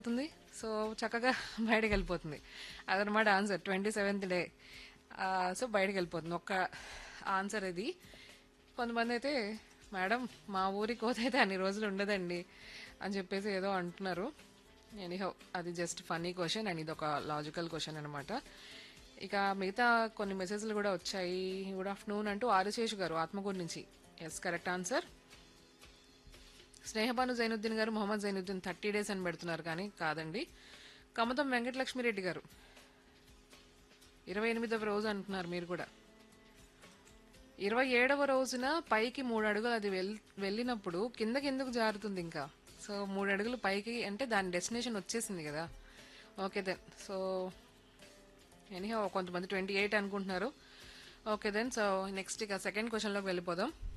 అవుతుంది సో చక్కగా బయటకు వెళ్ళిపోతుంది అదనమాట answer twenty seventh day so బయటకు వెళ్ళిపోతుంది ఒక్క ఆన్సర్ ఇది కొంతమంది అయితే మేడం మా ఊరి కోత అయితే అన్ని రోజులు ఉండదండి అని చెప్పేసి ఏదో అంటున్నారు ఎనీహో అది జస్ట్ ఫన్నీ క్వశ్చన్ అండ్ ఇది ఒక లాజికల్ క్వశ్చన్ అనమాట ఇక మిగతా కొన్ని మెసేజ్లు కూడా వచ్చాయి గుడ్ ఆఫ్టర్నూన్ అంటూ ఆరుశేషు గారు ఆత్మకూరు నుంచి yes correct answer Snehabanu Zainuddin garu Mohammed Zainuddin thirty days అని పెడుతున్నారు కానీ కాదండి కమతం వెంకటలక్ష్మిరెడ్డి గారు ఇరవై ఎనిమిదవ రోజు అంటున్నారు మీరు కూడా ఇరవై ఏడవ రోజున పైకి మూడు అడుగులు అది వెల్ వెళ్ళినప్పుడు కిందకి ఎందుకు జారుతుంది ఇంకా సో మూడు అడుగులు పైకి అంటే దాని డెస్టినేషన్ వచ్చేసింది కదా ఓకే దెన్ సో ఎనీహో కొంతమంది ట్వంటీ ఎయిట్ అనుకుంటున్నారు ఓకే దెన్ సో నెక్స్ట్ ఇక సెకండ్ క్వశ్చన్లోకి వెళ్ళిపోదాం